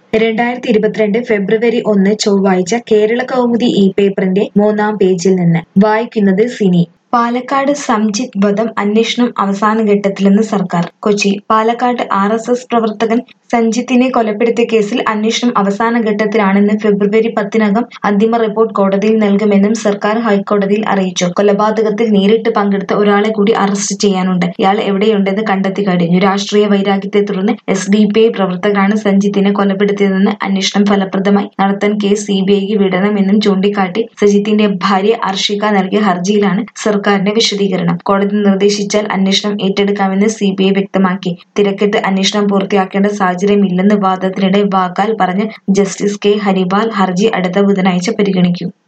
രണ്ടായിരത്തി ഇരുപത്തിരണ്ട് ഫെബ്രുവരി ഒന്ന് ചൊവ്വാഴ്ച കേരള കൗമുദി ഈ പേപ്പറിന്റെ മൂന്നാം പേജിൽ നിന്ന് വായിക്കുന്നത് സിനി പാലക്കാട് സംജിത് വധം അന്വേഷണം അവസാന ഘട്ടത്തിലെന്ന് സർക്കാർ Kochi Palakkad R S S പ്രവർത്തകൻ സഞ്ജിത്തിനെ കൊലപ്പെടുത്തിയ കേസിൽ അന്വേഷണം അവസാന ഘട്ടത്തിലാണെന്ന് ഫെബ്രുവരി പത്തിനകം അന്തിമ റിപ്പോർട്ട് കോടതിയിൽ നൽകുമെന്നും സർക്കാർ ഹൈക്കോടതിയിൽ അറിയിച്ചു കൊലപാതകത്തിൽ നേരിട്ട് പങ്കെടുത്ത ഒരാളെ കൂടി അറസ്റ്റ് ചെയ്യാനുണ്ട് ഇയാൾ എവിടെയുണ്ടെന്ന് കണ്ടെത്തി കഴിഞ്ഞു രാഷ്ട്രീയ വൈരാഗ്യത്തെ തുടർന്ന് എസ് ഡി പി ഐ പ്രവർത്തകരാണ് സഞ്ജിത്തിനെ കൊലപ്പെടുത്തിയതെന്ന് അന്വേഷണം ഫലപ്രദമായി നടത്താൻ കേസ് സി ബി ഐക്ക് വിടണമെന്നും ചൂണ്ടിക്കാട്ടി സജിത്തിന്റെ ഭാര്യ അർഷിക നൽകിയ ഹർജിയിലാണ് സർക്കാരിന്റെ വിശദീകരണം കോടതി നിർദ്ദേശിച്ചാൽ അന്വേഷണം ഏറ്റെടുക്കാമെന്ന് സി ബി ഐ വ്യക്തമാക്കി തിരക്കിട്ട് അന്വേഷണം പൂർത്തിയാക്കേണ്ട സാഹചര്യമില്ലെന്ന് വാദത്തിനിടെ വാക്കാൽ പറഞ്ഞ ജസ്റ്റിസ് കെ ഹരിപാൽ ഹർജി അടുത്ത ബുധനാഴ്ച പരിഗണിക്കും